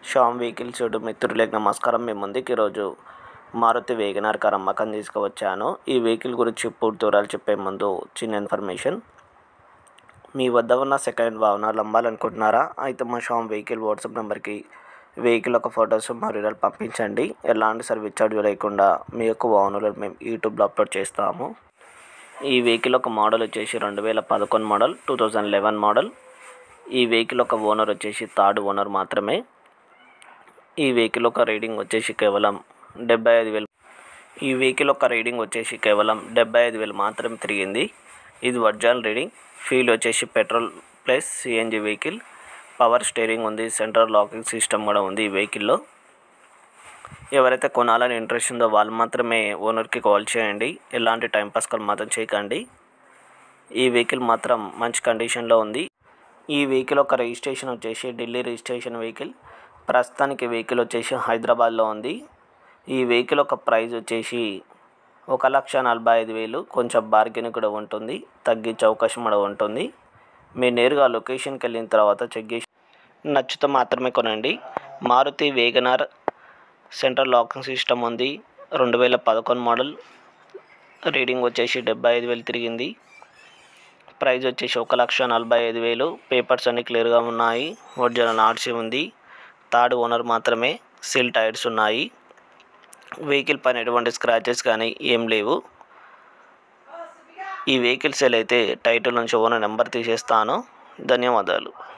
Shyam vehicles YouTube మిత్రులకు నమస్కారం మీ ముందుకు ఈరోజు మారుతి వేగనార్ కార్ అమ్మకం తీసుకువచ్చాను ఈ వెహికల్ గురించి పూర్తి వివరాలు చెప్పే ముందు చిన్న ఇన్ఫర్మేషన్ మీ వద్ద ఉన్న సెకండ్ వాహనాలు అమ్మాలనుకుంటున్నారా అయితే మా శ్యామ్ వెహికల్ వాట్సాప్ నెంబర్కి వెహికల్ ఒక ఫొటోస్ మరియు వివరాలు పంపించండి ఎలాంటి సర్వీస్ ఛార్జ్ లేకుండా మీ యొక్క వాహనాలను మేము యూట్యూబ్లో అప్లోడ్ చేస్తాము ఈ వెహికల్ ఒక మోడల్ వచ్చేసి రెండు వేల పదకొండు model two thousand eleven model ఈ వెహికల్ ఒక ఓనర్ వచ్చేసి థర్డ్ ఓనర్ మాత్రమే ఈ వెహికల్ ఒక రీడింగ్ వచ్చేసి కేవలం డెబ్బై ఐదు వేలు ఈ వెహికల్ ఒక రీడింగ్ వచ్చేసి కేవలం డెబ్బై ఐదు వేలు మాత్రమే తిరిగింది ఇది ఒరిజినల్ రీడింగ్ ఫీల్ వచ్చేసి petrol plus CNG vehicle power steering ఉంది సెంట్రల్ లాకింగ్ సిస్టమ్ కూడా ఉంది ఈ వెహికల్లో ఎవరైతే కొనాలని ఇంట్రెస్ట్ ఉందో వాళ్ళు మాత్రమే ఓనర్కి కాల్ చేయండి ఎలాంటి టైంపాస్ కాల్ మాత్రం చేయకండి ఈ వెహికల్ మాత్రం మంచి కండిషన్లో ఉంది ఈ వెహికల్ ఒక రిజిస్ట్రేషన్ వచ్చేసి ఢిల్లీ రిజిస్ట్రేషన్ వెహికల్ ప్రస్తుతానికి వెహికల్ వచ్చేసి హైదరాబాద్లో ఉంది ఈ వెహికల్ ఒక ప్రైస్ వచ్చేసి ఒక లక్ష నలభై ఐదు వేలు కొంచెం బార్గెన్ కూడా ఉంటుంది తగ్గించే అవకాశం కూడా ఉంటుంది మీరు నేరుగా లొకేషన్కి వెళ్ళిన తర్వాత చెక్ చేసి నచ్చితే మాత్రమే కొనండి Maruti WagonR central locking system ఉంది రెండు వేల పదకొండు మోడల్ రీడింగ్ వచ్చేసి డెబ్బై ఐదు వేలు తిరిగింది ప్రైస్ వచ్చేసి ఒక లక్ష నలభై ఐదు వేలు పేపర్స్ అన్ని క్లియర్గా ఉన్నాయి ఒరిజినల్ ఆర్సీ ఉంది థర్డ్ ఓనర్ మాత్రమే సీల్ టైర్స్ ఉన్నాయి వెహికల్ పైన ఎటువంటి స్క్రాచెస్ కానీ ఏం లేవు ఈ వెహికల్ సేల్ అయితే టైటిల్ నుంచి ఓనర్ నెంబర్ తీసేస్తాను ధన్యవాదాలు